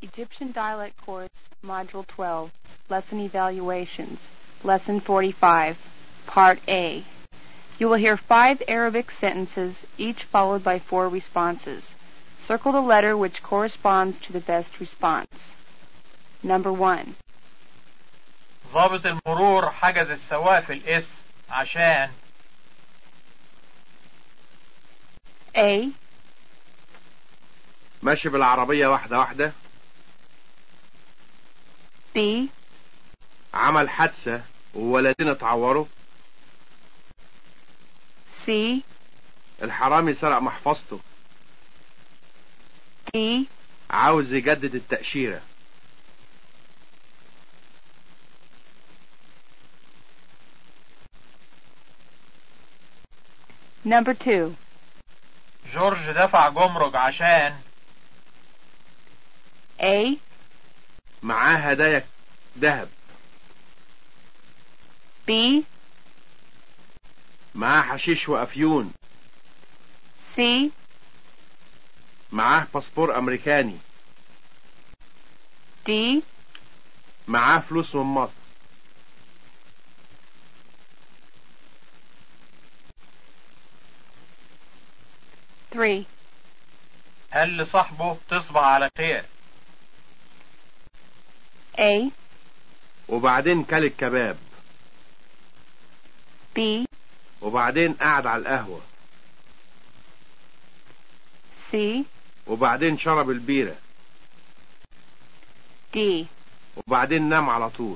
Egyptian Dialect Course, Module 12, Lesson Evaluations, Lesson 45, Part A. You will hear five Arabic sentences, each followed by four responses. Circle the letter which corresponds to the best response. Number one. ضابط المرور حجز السواق في الاسم عشان A, ماشي بالعربية واحدة واحدة B, عمل حادثة وولدين اتعوروا C, الحرامي سرق محفظته D, عاوز يجدد التأشيرة Number two. جورج دفع جمرك عشان A, معاه هدايا ذهب B, معاه حشيش وأفيون C, معاه باسبور أمريكاني D, معاه فلوس من مصر three. قال لصاحبه تصبح على خير A, وبعدين كل الكباب B, وبعدين قعد على القهوة C, وبعدين شرب البيرة D. وبعدين نام على طول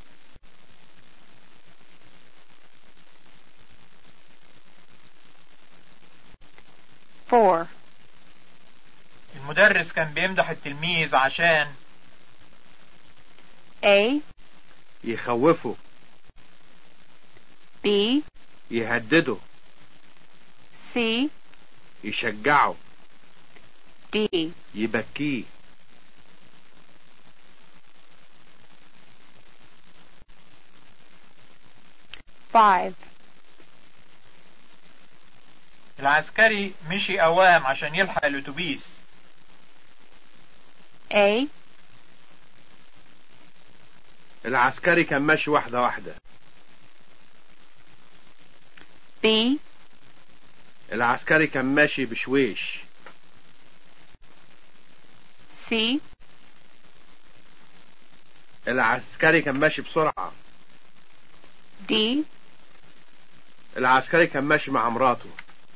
Four. المدرس كان بيمدح التلميذ عشان A, يخوفه B, يهدده C, يشجعه D. يبكيه Five. العسكري مشي أوام عشان يلحق الأتوبيس A, العسكري كان ماشي واحدة واحدة B, العسكري كان ماشي بشويش C, العسكري كان ماشي بسرعة D, العسكري كان ماشي مع مراته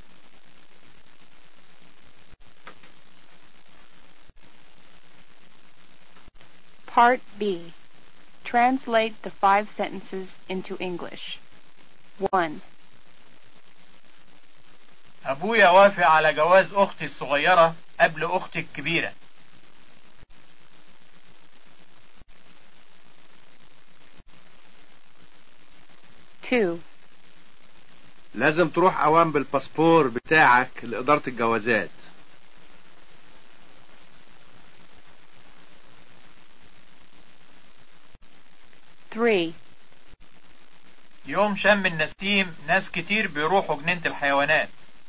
Part B. Translate the five sentences into English. 1. أبويا وافق على جواز أختي الصغيرة قبل أختي الكبيرة Two. لازم تروح اوام بالباسبور بتاعك لإدارة الجوازات Three. يوم شم النسيم ناس كتير بيروحوا جنينة الحيوانات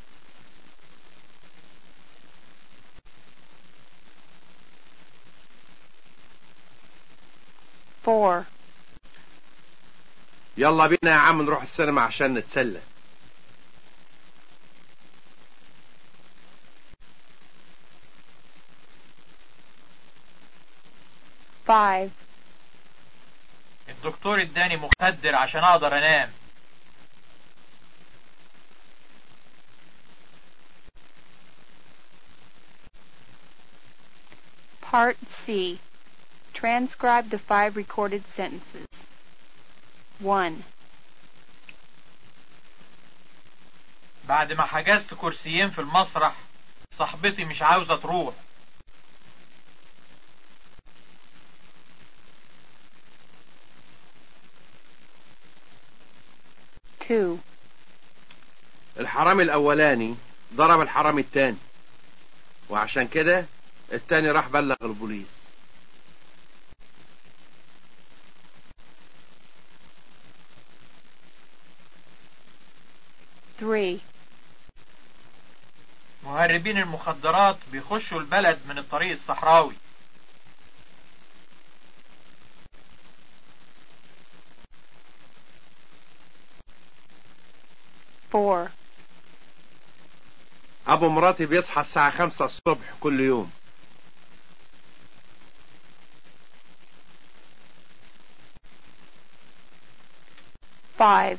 Four. يلا بينا يا عم نروح السينما عشان نتسلى Five. الدكتور اداني مخدر عشان اقدر انام Part C. Transcribe the five recorded sentences. 1. بعد ما حجزت كرسيين في المسرح صاحبتي مش عاوزة تروح 2. الحرامي الاولاني ضرب الحرامي التاني وعشان كده التاني راح بلغ البوليس 3. مهربين المخدرات بيخشوا البلد من الطريق الصحراوي 4 ابو مراتي بيصحى الساعة خمسة الصبح كل يوم five,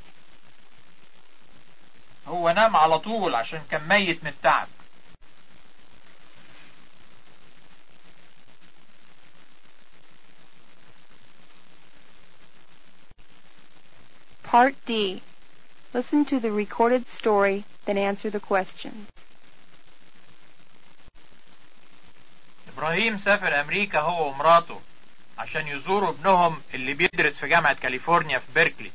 هو نام على طول عشان كان ميت من التعب Part D. Listen to the recorded story, then answer the questions. إبراهيم سافر أمريكا هو ومراته عشان يزوروا ابنهم اللي بيدرس في جامعة كاليفورنيا في بيركلي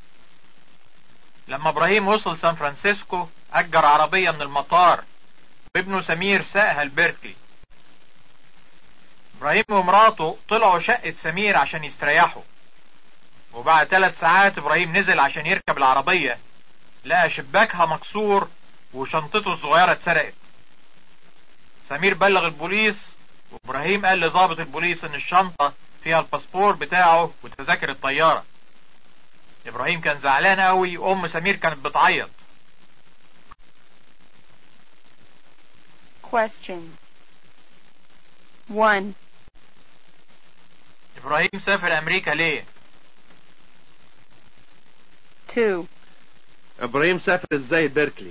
لما إبراهيم وصل سان فرانسيسكو أجر عربية من المطار وابنه سمير ساقها لبيركلي إبراهيم ومراته طلعوا شقة سمير عشان يستريحوا وبعد ثلاث ساعات إبراهيم نزل عشان يركب العربية لقى شباكها مكسور وشنطته الصغيرة اتسرقت سمير بلغ البوليس وابراهيم قال لضابط البوليس ان الشنطة فيها الباسبور بتاعه وتذاكر الطيارة ابراهيم كان زعلان قوي وام سمير كانت بتعيط Question 1. ابراهيم سافر امريكا ليه 2. ابراهيم سافر ازاي بيركلي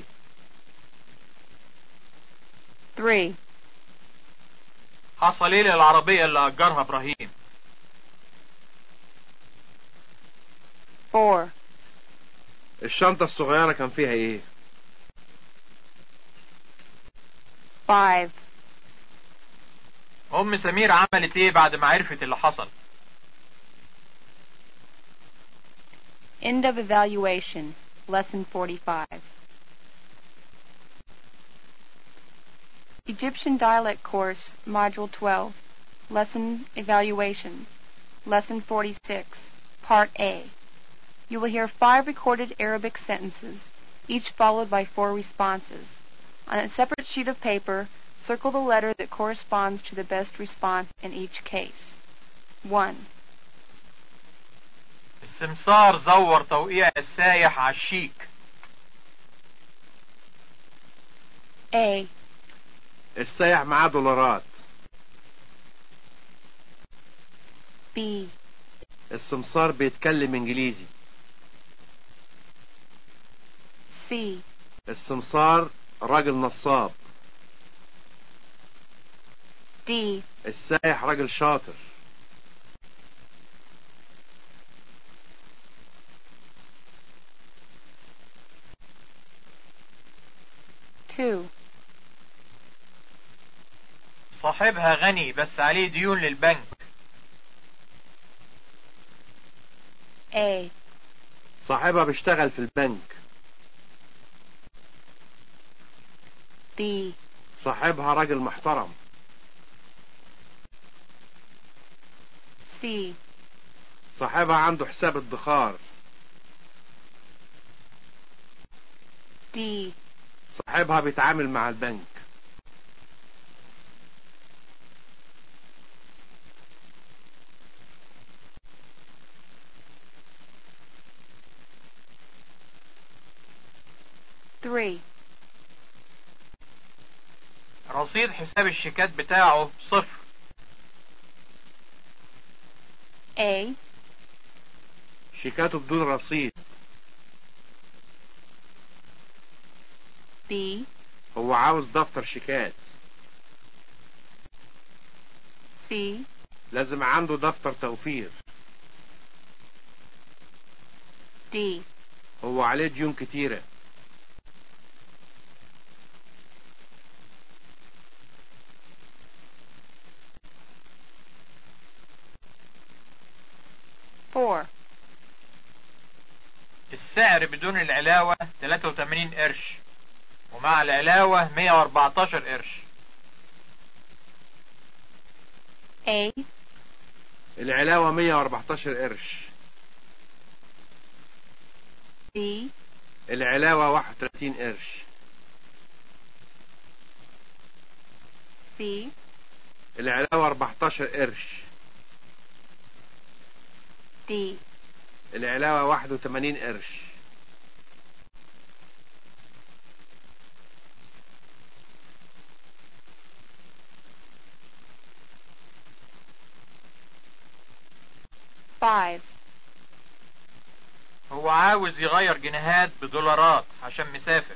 3. حصل ايه للعربية اللي اجرها ابراهيم 4. الشنطة الصغيرة كان فيها ايه 5. ام سمير عملت ايه بعد ما عرفت اللي حصل End of evaluation. Lesson 45. Egyptian Dialect Course, Module 12. Lesson Evaluation. Lesson 46. Part A. You will hear five recorded Arabic sentences, each followed by four responses. On a separate sheet of paper, circle the letter that corresponds to the best response in each case. 1. السمسار زور توقيع السايح على الشيك A. السايح معاه دولارات B. السمسار بيتكلم انجليزي C. السمسار راجل نصاب D. السايح راجل شاطر Two. صاحبها غني بس عليه ديون للبنك A. صاحبها بيشتغل في البنك B. صاحبها راجل محترم C. صاحبها عنده حساب ادخار D. صاحبها بيتعامل مع البنك Three. رصيد حساب الشيكات بتاعه صفر A. شيكاته بدون رصيد B. هو عاوز دفتر شيكات C. لازم عنده دفتر توفير D. هو عليه ديون كتيرة Four. السعر بدون العلاوة 83 قرش ومع العلاوة 114 قرش A. العلاوة 114 قرش B. العلاوة 31 قرش C. العلاوة 14 قرش D. العلاوة 81 قرش 5. هو عاوز يغير جنيهات بدولارات عشان مسافر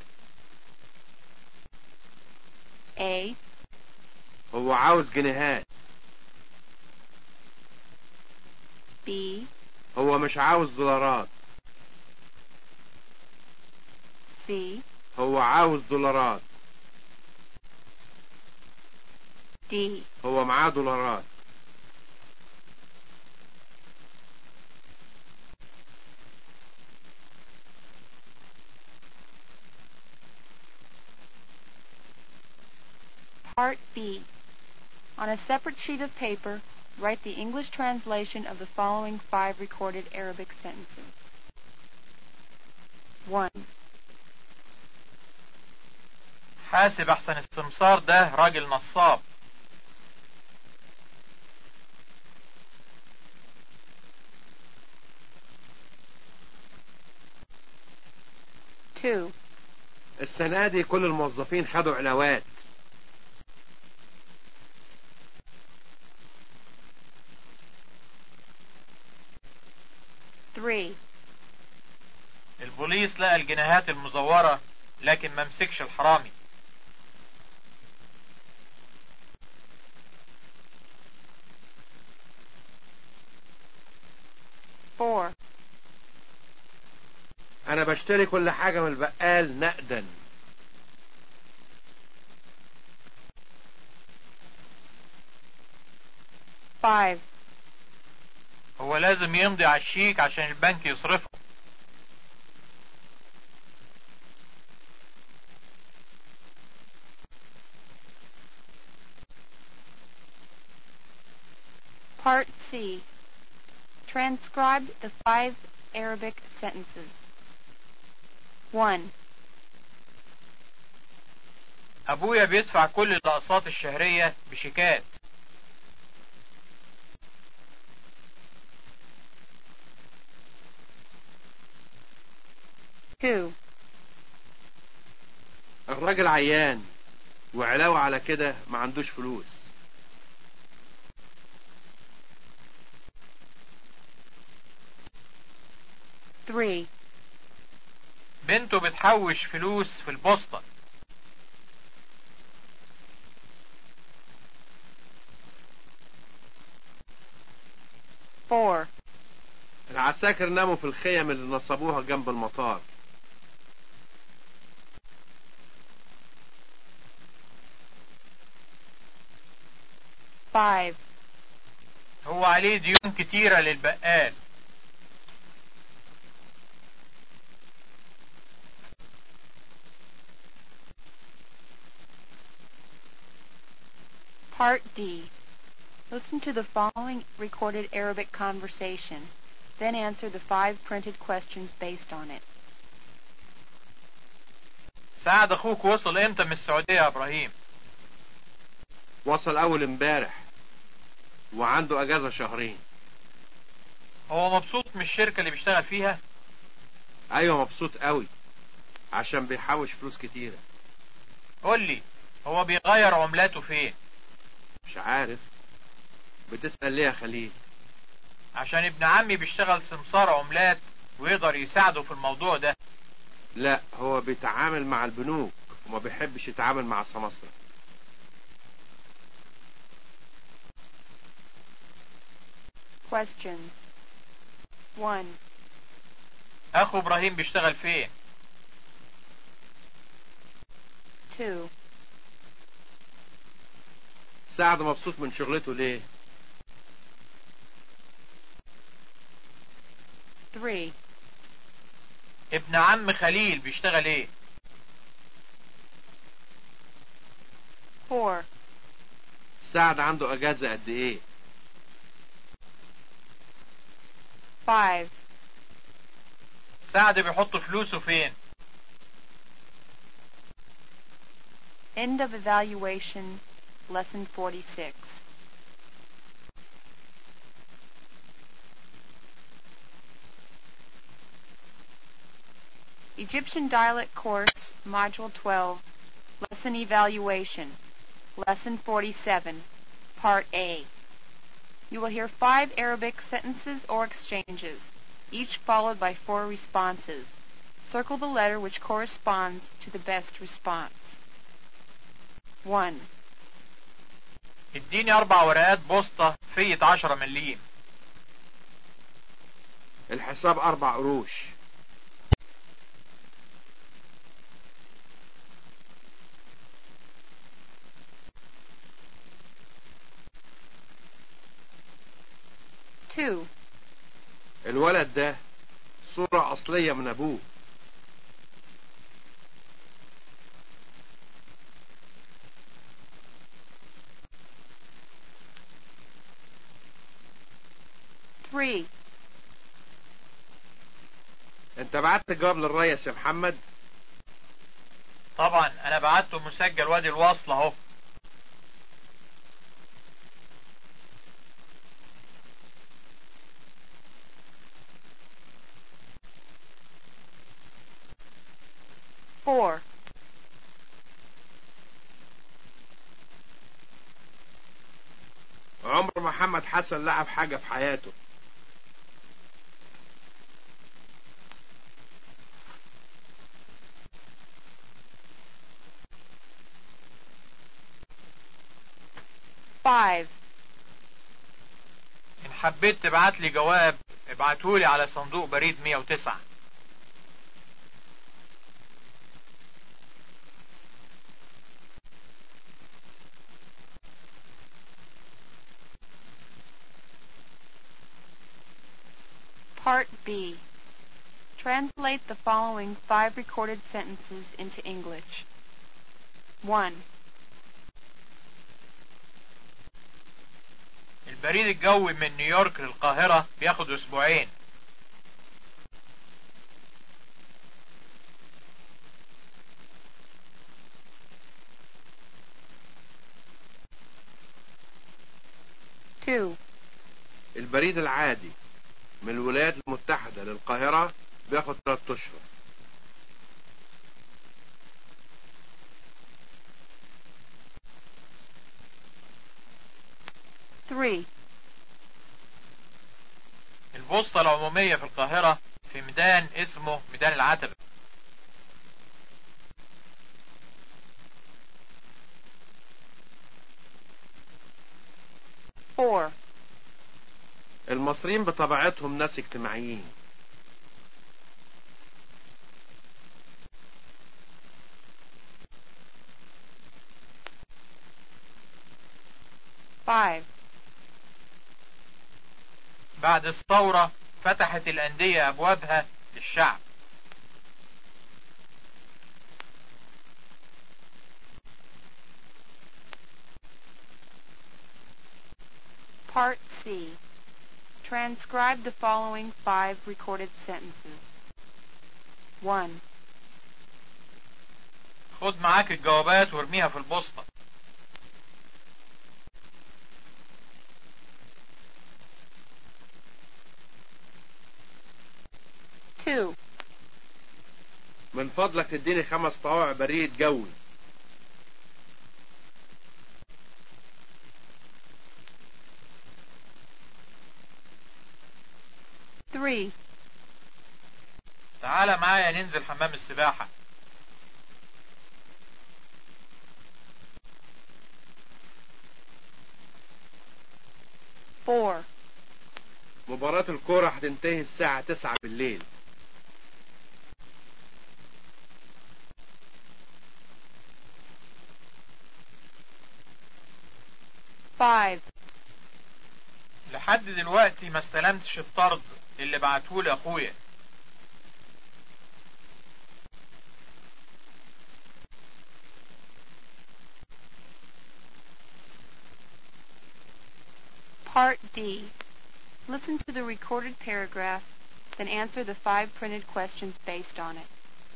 A, هو عاوز جنيهات B, هو مش عاوز دولارات C, هو عاوز دولارات D. هو معاه دولارات Part B. On a separate sheet of paper, write the English translation of the following five recorded Arabic sentences. 1. حاسب احسن السمسار ده راجل نصاب Two. السنة دي كل الموظفين خدوا علاوات Three. البوليس لقى الجنيهات المزورة لكن ما مسكش الحرامي Four. انا بشتري كل حاجة من البقال نقدا Five. هو لازم يمضي على الشيك عشان البنك يصرفه Part C. Transcribe the five Arabic sentences. 1. ابويا بيدفع كل الاقساط الشهرية بشيكات Two. الراجل عيان وعلاوة على كده ما عندوش فلوس Three. بنته بتحوش فلوس في البوسطة Four. العساكر ناموا في الخيم اللي نصبوها جنب المطار Five. هو عليه ديون كتيرة للبقال Part D. Listen to the following recorded Arabic conversation. Then answer the five printed questions based on it. سعد اخوك وصل امتى من السعودية يا ابراهيم وصل اول امبارح وعنده اجازة شهرين هو مبسوط من الشركة اللي بيشتغل فيها ايوه مبسوط قوي عشان بيحوش فلوس كتيرة قول لي هو بيغير عملاته فين مش عارف بتسأل ليه يا خليل عشان ابن عمي بيشتغل سمسار عملات ويقدر يساعده في الموضوع ده لا هو بيتعامل مع البنوك وما بيحبش يتعامل مع السماسرة Questions. 1. اخو ابراهيم بيشتغل فين 2. سعد مبسوط من شغلته ليه 3. ابن عم خليل بيشتغل ايه 4. سعد عنده اجازة قد ايه 5. سعد بيحط فلوسه فين End of evaluation, lesson 46. Egyptian Dialect Course, Module 12, Lesson Evaluation, Lesson 47, Part A. You will hear five Arabic sentences or exchanges, each followed by four responses. Circle the letter which corresponds to the best response. 1. اديني اربع ورقات بوسطة فية عشرة مليم الحساب اربع قروش Two. الولد ده صورة اصلية من ابوه Three. انت بعت جواب للريس يا محمد طبعا انا بعته مسجل وادي الوصل اهو Four. عمر محمد حسن لعب حاجة في حياته Five. ان حبيت تبعت لي جواب ابعتولي على صندوق بريد 109 Part B. Translate the following five recorded sentences into English. 1. البريد الجوي من نيويورك للقاهرة بياخد اسبوعين Two. البريد العادي من الولايات المتحدة للقاهرة بياخد 3 اشهر Three. البوسطة العمومية في القاهرة في ميدان اسمه ميدان العتبة Four. المصريين بطبيعتهم ناس اجتماعيين Five. بعد الثورة فتحت الأندية أبوابها للشعب Part C. Transcribe the following five recorded sentences. 1. خد معاك الجوابات وارميها في البوسطة Two. من فضلك تديني خمس طواع بريد جوي Three. تعالى معايا ننزل حمام السباحة Four. مباراة الكورة هتنتهي الساعة 9 بالليل Five. لحد دلوقتي ما استلمتش الطرد اللي بعتهولي اخويا Part D. Listen to the recorded paragraph, then answer the five printed questions based on it.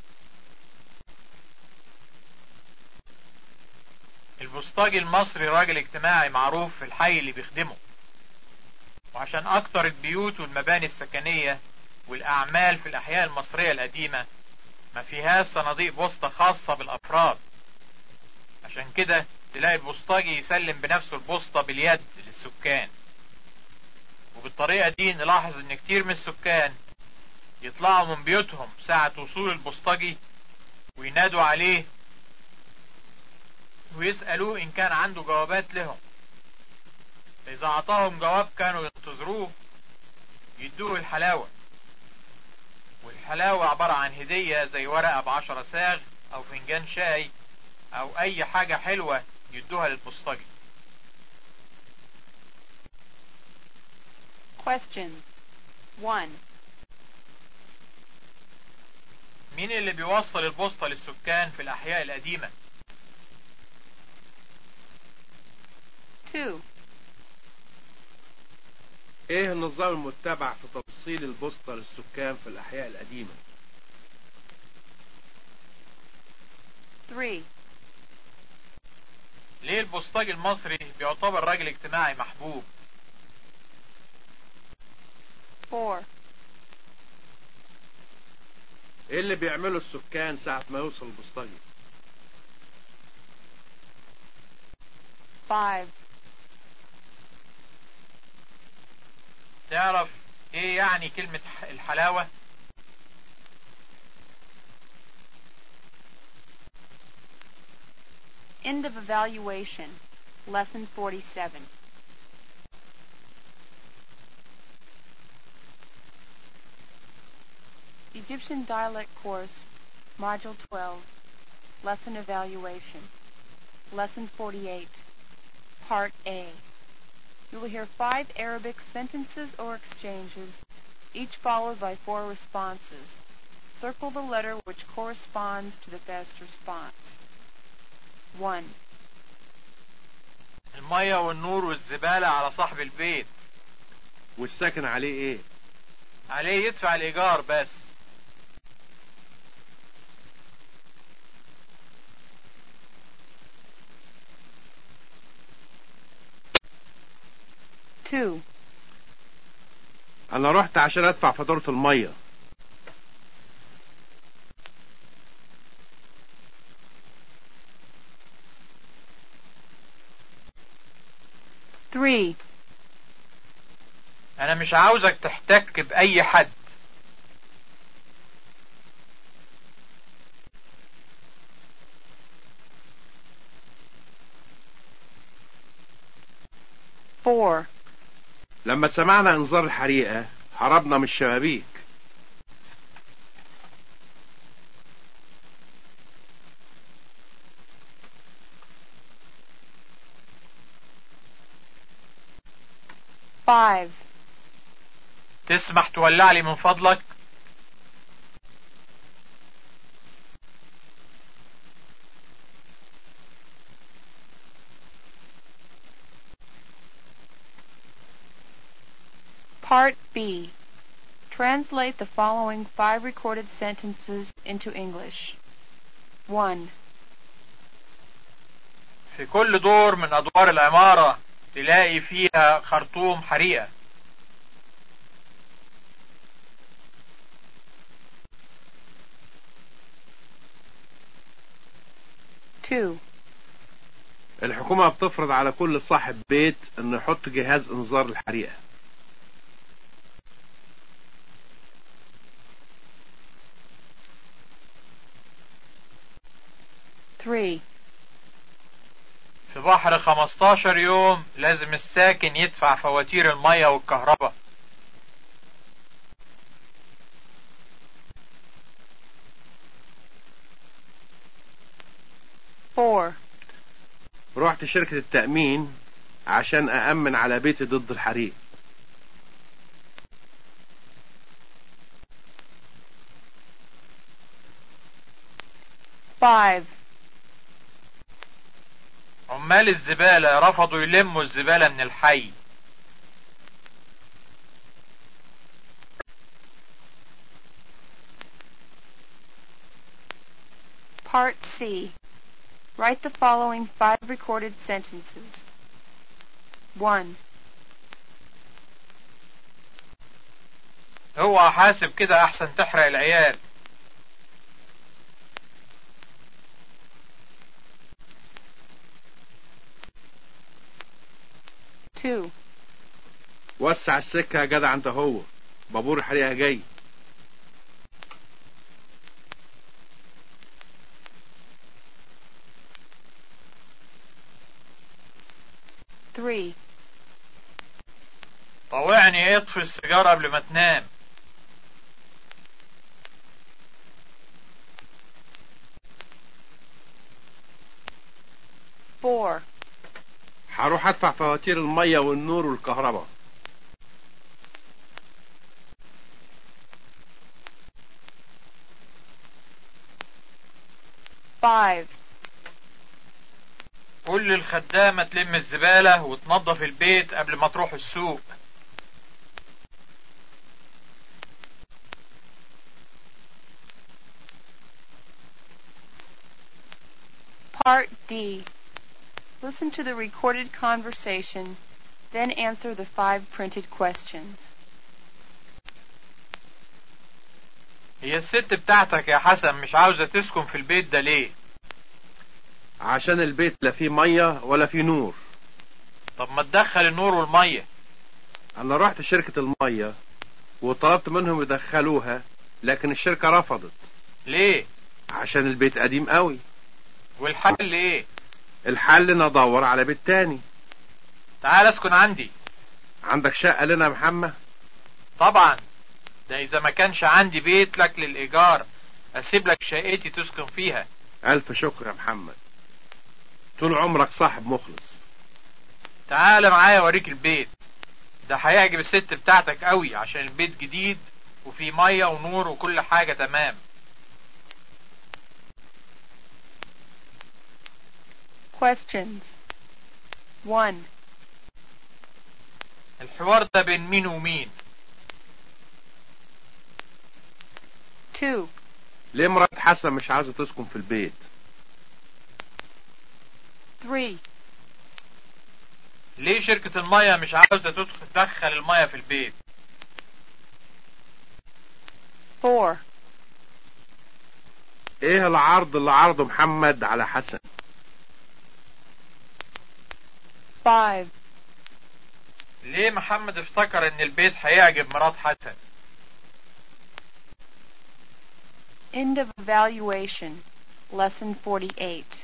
البوسطجي المصري راجل اجتماعي معروف في الحي اللي بيخدمه وعشان اكتر البيوت والمباني السكنية والاعمال في الاحياء المصرية القديمة ما فيهاش صناديق بوسطة خاصة بالافراد عشان كده تلاقي البوسطجي يسلم بنفسه البوسطة باليد للسكان وبالطريقة دي نلاحظ ان كتير من السكان يطلعوا من بيوتهم ساعة وصول البوسطجي وينادوا عليه ويسألوه إن كان عنده جوابات لهم إذا أعطاهم جواب كانوا ينتظروه يدوه الحلاوة والحلاوة عبارة عن هدية زي ورقة بعشرة ساغ أو فنجان شاي أو أي حاجة حلوة يدوها للبوسطجي Questions 1. مين اللي بيوصل البوسطة للسكان في الأحياء القديمة 2. ايه النظام المتبع في توصيل البوسطة للسكان في الاحياء القديمة 3. ليه البوسطجي المصري بيعتبر راجل اجتماعي محبوب 4. ايه اللي بيعمله السكان ساعة ما يوصل البوسطجي 5. تعرف ايه يعني كلمة ح- الحلاوة End of evaluation. Lesson 47. Egyptian Dialect Course, Module 12, Lesson Evaluation. Lesson 48, Part A. You will hear five Arabic sentences or exchanges, each followed by four responses. Circle the letter which corresponds to the best response. 1. المية والنور والزبالة على صاحب البيت والساكن عليه ايه عليه يدفع الإيجار بس Two. انا رحت عشان ادفع فاتورة المية Three. أنا مش عاوزك تحتك بأي حد Four. لما سمعنا انذار الحريقة هربنا من الشبابيك Five. تسمح تولع لي من فضلك Part B. Translate the following five recorded sentences into English. 1. في كل دور من أدوار العمارة تلاقي فيها خرطوم حريقة Two. الحكومة بتفرض على كل صاحب بيت انه يحط جهاز انذار الحريقة Three. في بحر 15 يوم لازم الساكن يدفع فواتير المية والكهرباء Four. رحت شركة التأمين عشان أأمن على بيتي ضد الحريق Five. عمال الزبالة رفضوا يلموا الزبالة من الحي Part C. Write the following five recorded sentences. 1. هو حاسب كده احسن تحرق العيال 2. وسع السكة يا جدع انت هو بابور الحريقة جاي Three. طوعني اطفي السيجارة قبل ما تنام Four. هروح ادفع فواتير المية والنور والكهرباء Five. قول للخدامة تلم الزبالة وتنظف البيت قبل ما تروح السوق Part D. Listen to the recorded conversation, then answer the five printed questions. هي الست بتاعتك يا حسن مش عاوزة تسكن في البيت ده ليه عشان البيت لا فيه مية ولا فيه نور طب ما تدخل النور والمية انا رحت شركة المية وطلبت منهم يدخلوها لكن الشركة رفضت ليه عشان البيت قديم قوي والحل ايه الحل ان ادور على بيت تاني تعال اسكن عندي عندك شقة لنا يا محمد طبعا ده اذا ما كانش عندي بيت لك للايجار اسيب لك شقتي تسكن فيها الف شكر يا محمد طول عمرك صاحب مخلص تعال معايا اوريك البيت ده هيعجب الست بتاعتك قوي عشان البيت جديد وفيه مية ونور وكل حاجة تمام Questions. 1. الحوار ده بين مين ومين 2. ليه مرات حسن مش عايزة تسكن في البيت 3. ليه شركة المية مش عاوزة تدخل تدخل المية في البيت 4. ايه العرض اللي عرضه محمد على حسن 5. ليه محمد افتكر ان البيت هيعجب مرات حسن End of evaluation. Lesson 48.